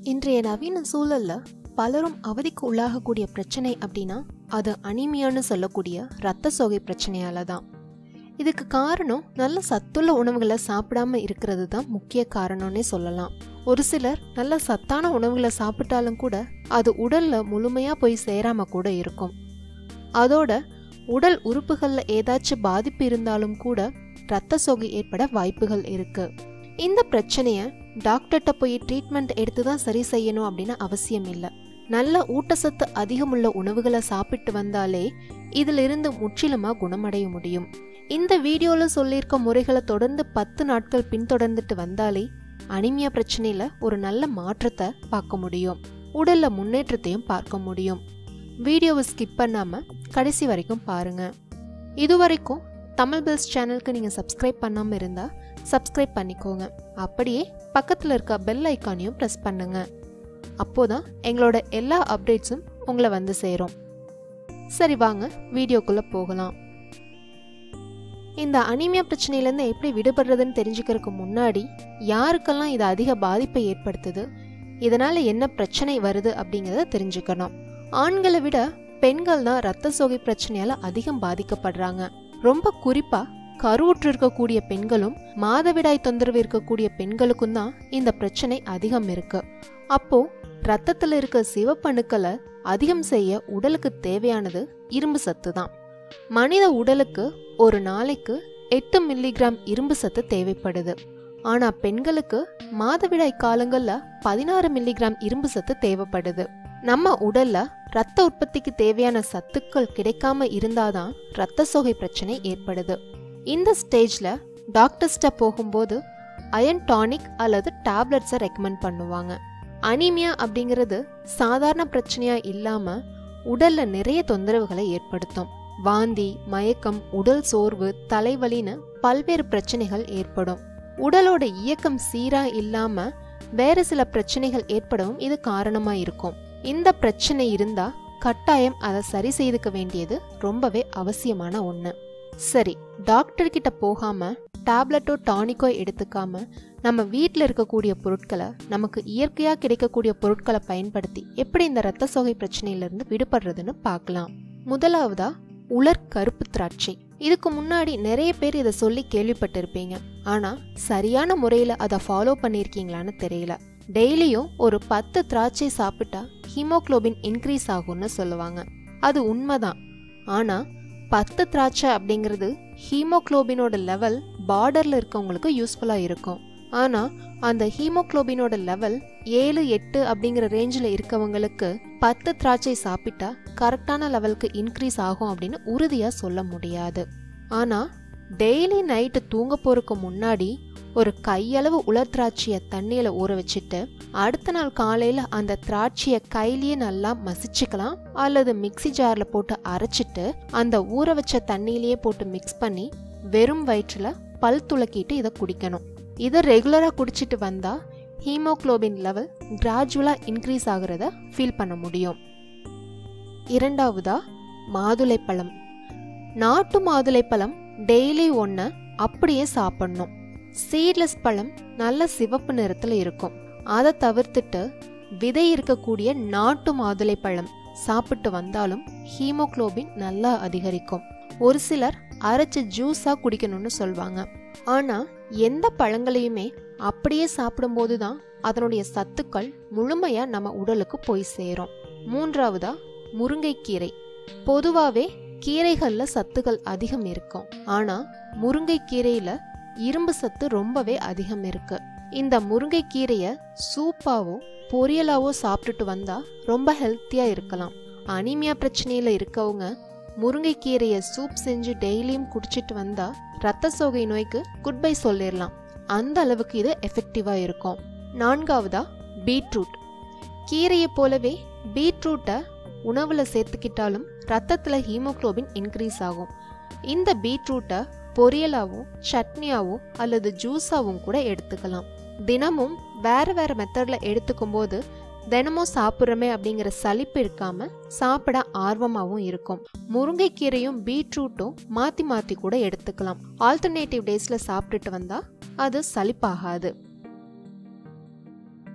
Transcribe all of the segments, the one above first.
இன்றைய நவீன சூழல்ல பலரும் அவதிக்கு உள்ளாகக்கூடிய பிரச்சனை அப்படின்னா அது அனிமியான்னு சொல்லக்கூடிய ரத்த சோகை பிரச்சனையால தான் இதுக்கு காரணம் நல்ல சத்துள்ள உணவுகளை சாப்பிடாம இருக்கிறது தான் முக்கிய காரணம்னே சொல்லலாம் ஒரு சிலர் நல்ல சத்தான உணவுகளை சாப்பிட்டாலும் கூட அது உடல்ல முழுமையா போய் சேராம கூட இருக்கும் அதோட உடல் உறுப்புகள்ல ஏதாச்சும் பாதிப்பு இருந்தாலும் கூட ரத்த சோகை ஏற்பட வாய்ப்புகள் இருக்கு இந்த பிரச்சனைய டாக்டர்கிட்ட போய் ட்ரீட்மெண்ட் எடுத்து தான் சரி செய்யணும் அப்படின்னு அவசியம் இல்லை நல்ல ஊட்டச்சத்து அதிகமுள்ள உணவுகளை சாப்பிட்டு வந்தாலே இதிலிருந்து முற்றிலுமா குணமடைய முடியும் இந்த வீடியோல சொல்லியிருக்க முறைகளை தொடர்ந்து பத்து நாட்கள் பின்தொடர்ந்துட்டு வந்தாலே அனிமியா பிரச்சனையில ஒரு நல்ல மாற்றத்தை பார்க்க முடியும் உடல்ல முன்னேற்றத்தையும் பார்க்க முடியும் வீடியோவை ஸ்கிப் பண்ணாம கடைசி வரைக்கும் பாருங்க இதுவரைக்கும் தமிழ் பெல்ஸ் சேனலுக்கு நீங்க சப்ஸ்கிரைப் பண்ணாம இருந்தா சப்ஸ்கிரைப் பண்ணிக்கோங்க அப்படியே பக்கத்துல இருக்க பெல் ஐக்கானையும் ப்ரெஸ் பண்ணுங்க அப்போதான் எங்களோட எல்லா அப்டேட்ஸும் உங்களை வந்து சேரும் சரி வாங்க வீடியோக்குள்ள போகலாம் இந்த அனிமியா பிரச்சனையிலேருந்து எப்படி விடுபடுறதுன்னு தெரிஞ்சுக்கிறதுக்கு முன்னாடி யாருக்கெல்லாம் இது அதிக பாதிப்பை ஏற்படுத்துது இதனால என்ன பிரச்சனை வருது அப்படிங்கிறத தெரிஞ்சுக்கணும் ஆண்களை விட பெண்கள் தான் ரத்த சோகை பிரச்சனையால அதிகம் பாதிக்கப்படுறாங்க ரொம்ப குறிப்பா கருவுற்று இருக்கக்கூடிய பெண்களும் மாதவிடாய் தொந்தரவு இருக்கக்கூடிய பெண்களுக்கும் தான் இந்த பிரச்சனை அதிகம் இருக்கு அப்போ ரத்தத்துல இருக்க சிவப்பணுக்களை அதிகம் செய்ய உடலுக்கு தேவையானது இரும்பு சத்து தான் மனித உடலுக்கு ஒரு நாளைக்கு எட்டு மில்லிகிராம் இரும்பு சத்து தேவைப்படுது ஆனா பெண்களுக்கு மாதவிடாய் காலங்கள்ல பதினாறு மில்லிகிராம் இரும்பு சத்து தேவைப்படுது நம்ம உடல்ல ரத்த உற்பத்திக்கு தேவையான சத்துக்கள் கிடைக்காம இருந்தாதான் ரத்த சோகை பிரச்சனை ஏற்படுது இந்த ஸ்டேஜ்ல டாக்டர்ஸ்ட போகும்போது அயன் டானிக் அல்லது டேப்லெட்ஸை ரெக்கமெண்ட் பண்ணுவாங்க அனீமியா அப்படிங்கிறது சாதாரண பிரச்சனையா இல்லாம உடல்ல நிறைய தொந்தரவுகளை ஏற்படுத்தும் வாந்தி மயக்கம் உடல் சோர்வு தலைவலின்னு பல்வேறு பிரச்சனைகள் ஏற்படும் உடலோட இயக்கம் சீரா இல்லாம வேற சில பிரச்சனைகள் ஏற்படவும் இது காரணமா இருக்கும் இந்த பிரச்சனை இருந்தா கட்டாயம் அதை சரி செய்துக்க வேண்டியது ரொம்பவே அவசியமான ஒண்ணு சரி டாக்டர் கிட்ட போகாம டேப்லெட்டோ டானிக்கோ எடுத்துக்காம நம்ம வீட்டில் இருக்கக்கூடிய பொருட்களை நமக்கு இயற்கையாக கிடைக்கக்கூடிய பொருட்களை பயன்படுத்தி எப்படி இந்த ரத்த சோகை பிரச்சனையிலிருந்து விடுபடுறதுன்னு பார்க்கலாம் முதலாவதா உலர் கருப்பு திராட்சை இதுக்கு முன்னாடி நிறைய பேர் இதை சொல்லி கேள்விப்பட்டிருப்பீங்க ஆனா சரியான முறையில் அதை ஃபாலோ பண்ணியிருக்கீங்களான்னு தெரியல டெய்லியும் ஒரு பத்து திராட்சை சாப்பிட்டா ஹீமோக்ளோபின் இன்க்ரீஸ் ஆகும்னு சொல்லுவாங்க அது உண்மைதான் ஆனா பத்து திராட்சை அப்படிங்கிறது ஹீமோக்ளோபினோட லெவல் பார்டர்ல இருக்கவங்களுக்கு யூஸ்ஃபுல்லா இருக்கும் ஆனா அந்த ஹீமோக்ளோபினோட லெவல் ஏழு எட்டு அப்படிங்கிற ரேஞ்சில் இருக்கவங்களுக்கு பத்து திராட்சை சாப்பிட்டா கரெக்டான லெவலுக்கு இன்க்ரீஸ் ஆகும் அப்படின்னு உறுதியா சொல்ல முடியாது ஆனா டெய்லி நைட்டு தூங்க போறதுக்கு முன்னாடி ஒரு கையளவு உலர் திராட்சையை தண்ணியில ஊற வச்சுட்டு அடுத்த நாள் காலையில அந்த திராட்சையை கையிலேயே நல்லா மசிச்சுக்கலாம் அல்லது மிக்சி ஜார்ல போட்டு அரைச்சிட்டு அந்த ஊற வச்ச தண்ணியிலேயே போட்டு மிக்ஸ் பண்ணி வெறும் வயிற்றுல பல் துளக்கிட்டு இதை குடிக்கணும் இதை ரெகுலரா குடிச்சிட்டு வந்தா ஹீமோக்ளோபின் லெவல் கிராஜுவலா இன்க்ரீஸ் ஆகுறத ஃபீல் பண்ண முடியும் இரண்டாவதா மாதுளைப்பழம் நாட்டு மாதுளைப்பழம் டெய்லி ஒன்று அப்படியே சாப்பிடணும் சீட்லெஸ் பழம் நல்ல சிவப்பு நிறத்தில் இருக்கும் அதை தவிர்த்துட்டு விதை இருக்கக்கூடிய நாட்டு மாதுளை பழம் சாப்பிட்டு வந்தாலும் ஹீமோக்ளோபின் நல்லா அதிகரிக்கும் ஒரு சிலர் அரைச்சு ஜூஸா குடிக்கணும்னு சொல்வாங்க ஆனா எந்த பழங்களையுமே அப்படியே சாப்பிடும்போது தான் அதனுடைய சத்துக்கள் முழுமையா நம்ம உடலுக்கு போய் சேரும் மூன்றாவதா முருங்கைக்கீரை பொதுவாவே கீரைகள்ல சத்துக்கள் அதிகம் இருக்கும் ஆனா முருங்கைக்கீரையில இரும்பு சத்து ரொம்பவே அதிகம் இருக்கு இந்த முருங்கைக்கீரைய சூப்பாவோ பொரியலாவோ சாப்பிட்டுட்டு வந்தா ரொம்ப ஹெல்த்தியா இருக்கலாம் அனிமியா பிரச்சனையில இருக்கவங்க முருங்கைக்கீரைய சூப் செஞ்சு டெய்லியும் குடிச்சிட்டு வந்தா ரத்த சோகை நோய்க்கு குட் பை சொல்லிடலாம் அந்த அளவுக்கு இது எஃபெக்டிவா இருக்கும் நான்காவதா பீட்ரூட் கீரையை போலவே பீட்ரூட்டை உணவுல சேர்த்துக்கிட்டாலும் ரத்தத்துல ஹீமோக்ளோபின் இன்க்ரீஸ் ஆகும் இந்த பீட்ரூட்டை பொரியலாவும் சட்னியாவும் அல்லது ஜூஸாவும் கூட எடுத்துக்கலாம் தினமும் வேற வேற மெத்தட்ல எடுத்துக்கும் போது தினமும் சாப்பிட்றமே அப்படிங்கிற சலிப்பு இருக்காம சாப்பிட ஆர்வமாகவும் இருக்கும் முருங்கைக்கீரையும் பீட்ரூட்டும் மாத்தி மாத்தி கூட எடுத்துக்கலாம் ஆல்டர்னேட்டிவ் டேஸ்ல சாப்பிட்டுட்டு வந்தா அது சலிப்பாகாது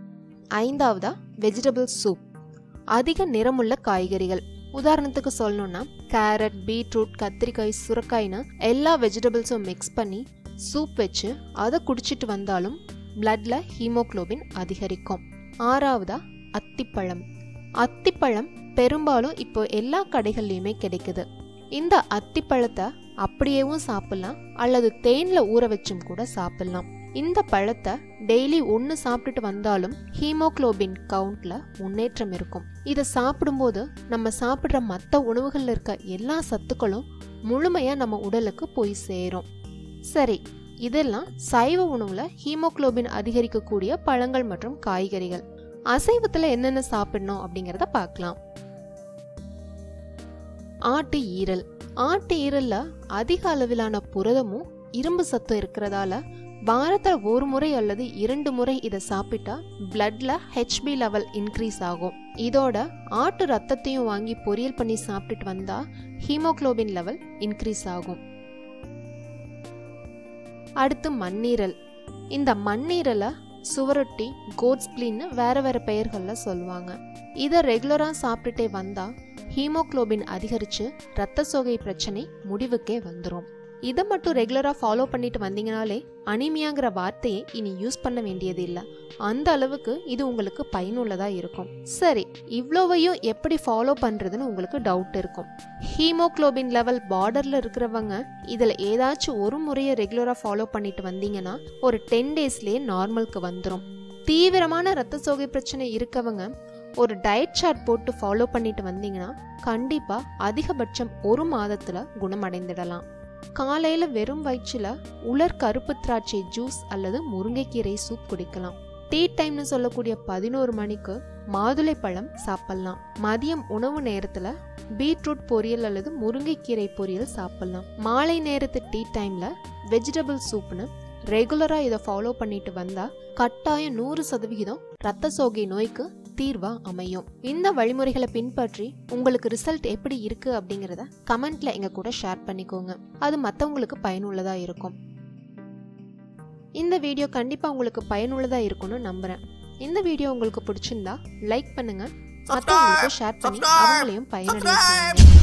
ஐந்தாவதா வெஜிடபிள் சூப் அதிக நிறமுள்ள காய்கறிகள் உதாரணத்துக்கு சொல்லணும்னா கேரட் பீட்ரூட் கத்திரிக்காய் சுரக்காய்னு எல்லா வெஜிடபிள்ஸும் மிக்ஸ் பண்ணி சூப் வச்சு அதை குடிச்சிட்டு வந்தாலும் பிளட்ல ஹீமோக்ளோபின் அதிகரிக்கும் ஆறாவதா அத்திப்பழம் அத்திப்பழம் பெரும்பாலும் இப்போ எல்லா கடைகள்லையுமே கிடைக்குது இந்த அத்திப்பழத்தை அப்படியேவும் சாப்பிடலாம் அல்லது தேன்ல ஊற வச்சும் கூட சாப்பிடலாம் இந்த பழத்தை டெய்லி ஒன்று சாப்பிட்டுட்டு வந்தாலும் ஹீமோக்ளோபின் கவுண்ட்ல முன்னேற்றம் இருக்கும் இதை சாப்பிடும்போது நம்ம சாப்பிட்ற மற்ற உணவுகளில் இருக்க எல்லா சத்துக்களும் முழுமையா நம்ம உடலுக்கு போய் சேரும் சரி இதெல்லாம் சைவ உணவுல ஹீமோக்ளோபின் அதிகரிக்கக்கூடிய பழங்கள் மற்றும் காய்கறிகள் அசைவத்துல என்னென்ன சாப்பிடணும் அப்படிங்கறத பார்க்கலாம் ஆட்டு ஈரல் ஆட்டு ஈரல்ல அதிக அளவிலான புரதமும் இரும்பு சத்தும் இருக்கிறதால வாரத்துல ஒரு முறை அல்லது இரண்டு முறை இதை சாப்பிட்டா பிளட்ல ஹெச்பி லெவல் இன்க்ரீஸ் ஆகும் இதோட ஆட்டு ரத்தத்தையும் வாங்கி பொரியல் பண்ணி சாப்பிட்டுட்டு வந்தா ஹீமோக்ளோபின் லெவல் இன்க்ரீஸ் ஆகும் அடுத்து மண்ணீரல் இந்த மண்ணீரலை சுவரொட்டி கோட் ஸ்பிளின்னு வேற வேற பெயர்கள்ல சொல்லுவாங்க இதை ரெகுலரா சாப்பிட்டுட்டே வந்தா ஹீமோக்ளோபின் அதிகரிச்சு ரத்த சோகை பிரச்சனை முடிவுக்கே வந்துடும் இதை மட்டும் ரெகுலரா ஃபாலோ பண்ணிட்டு வந்தீங்கனாலே அனிமியாங்கிற வார்த்தையை இனி யூஸ் பண்ண வேண்டியது இல்லை அந்த அளவுக்கு இது உங்களுக்கு பயனுள்ளதா இருக்கும் சரி இவ்வளோவையும் எப்படி ஃபாலோ பண்றதுன்னு உங்களுக்கு டவுட் இருக்கும் ஹீமோக்ளோபின் லெவல் பார்டர்ல இருக்கிறவங்க இதுல ஏதாச்சும் ஒரு முறையை ரெகுலரா ஃபாலோ பண்ணிட்டு வந்தீங்கன்னா ஒரு டென் டேஸ்லயே நார்மலுக்கு வந்துடும் தீவிரமான ரத்த சோகை பிரச்சனை இருக்கவங்க ஒரு டயட் சார்ட் போட்டு ஃபாலோ பண்ணிட்டு வந்தீங்கன்னா கண்டிப்பா அதிகபட்சம் ஒரு மாதத்துல குணமடைந்திடலாம் காலையில வெறும் வயிற்றுல உலர் கருப்பு திராட்சை ஜூஸ் அல்லது முருங்கைக்கீரை சூப் குடிக்கலாம் டீ டைம்னு சொல்லக்கூடிய பதினோரு மணிக்கு மாதுளை பழம் சாப்பிடலாம் மதியம் உணவு நேரத்துல பீட்ரூட் பொரியல் அல்லது முருங்கைக்கீரை பொரியல் சாப்பிடலாம் மாலை நேரத்து டீ டைம்ல வெஜிடபிள் சூப்னு ரெகுலரா இதை ஃபாலோ பண்ணிட்டு வந்தா கட்டாயம் நூறு சதவிகிதம் ரத்த சோகை நோய்க்கு தீர்வா அமையும் இந்த வழிமுறைகளை பின்பற்றி உங்களுக்கு ரிசல்ட் எப்படி இருக்கு அப்படிங்கறத கமெண்ட்ல எங்க கூட ஷேர் பண்ணிக்கோங்க அது மத்தவங்களுக்கு பயனுள்ளதா இருக்கும் இந்த வீடியோ கண்டிப்பா உங்களுக்கு பயனுள்ளதா இருக்கும்னு நம்புறேன் இந்த வீடியோ உங்களுக்கு பிடிச்சிருந்தா லைக் பண்ணுங்க மற்றவங்களுக்கு ஷேர் பண்ணி அவங்களையும் பயனடைய செய்யுங்க